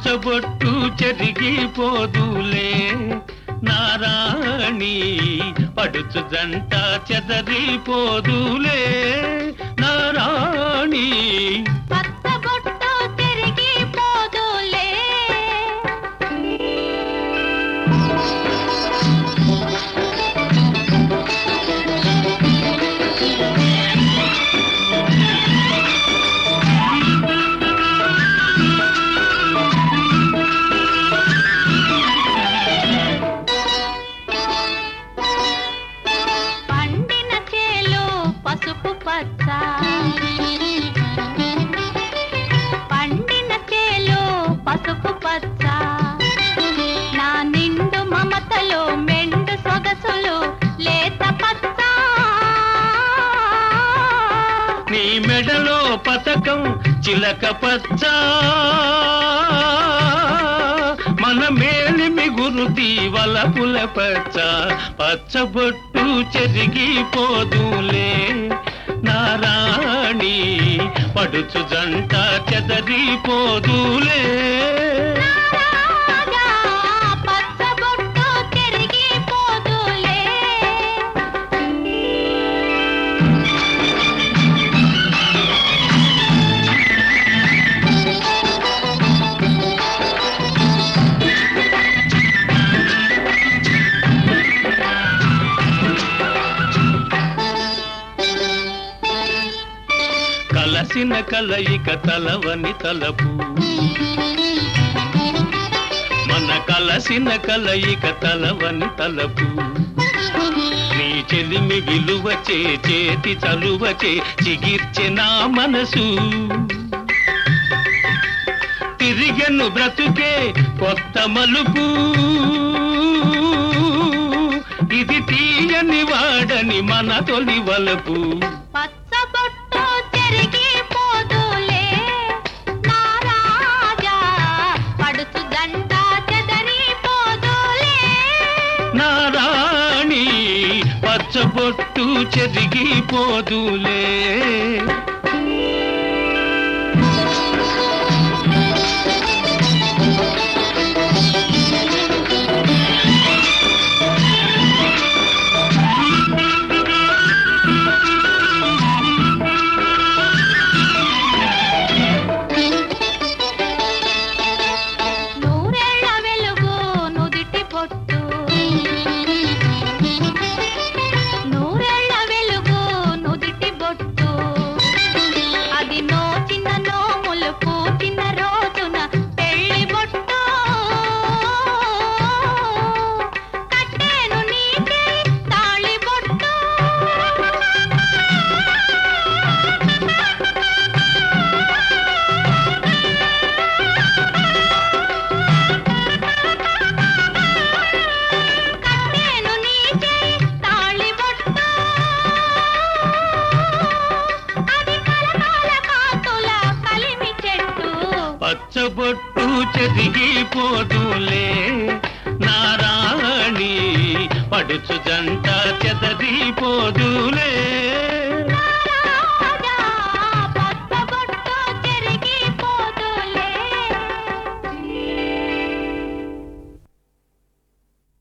పచ్చబొట్టు చెరిగిపోదులే నారాణి పడుచు జంట చెదరిపోదులే నారాణి పచ్చబొట్టు తిరిగిపోదులే పండిన చేలు పసుపు పచ్చ పండిన చేలు పసుపు పచ్చ నా నిండు మమతలు మెండు సొగసులు లేత పచ్చ నీ మెడలో పతకం చిలక పచ్చ మన మేలిమి గురుతి వలపుల పచ్చ పచ్చబొట్టు చెరిగిపోదులే నారాణి పడుచు జంట చెదరిపోదులే రాగా పచ్చబొట్టు తిరిగిపోదులే కలసిన కలయిక తలవని తలపు మన కలసిన కలయిక తలవని తలపు నీ చెలిమి విలువచే చేతి చలువచే చిగిర్చె నా మనసు తిరిగెను బ్రతుకే కొత్త మలుపు ఇది తీయని వాడని మన తొలి వలపు పచ్చబొట్టు తిరిగిపోదులే నా రాజా పడుచు గంట చెదరిపోదులే నారాణి పచ్చబొట్టు చెరిగిపోదులే నూరేళ్ల వెలుగు నుదిటి పొట్టు నూరేళ్ల వెలుగు నుదిటి బొట్టు అది నోచిన నోములు పూచిన రోజున పెళ్లి బొట్టు కట్టేను నీకే తాళి బొట్టు కట్టేను నీకే తాళి బొట్టు అది కలకాల కాంతుల కలిమి చెట్టు పచ్చబొట్టు చెరిగిపోదులే నారాణి పడుచు జంట చెదరిపోదులే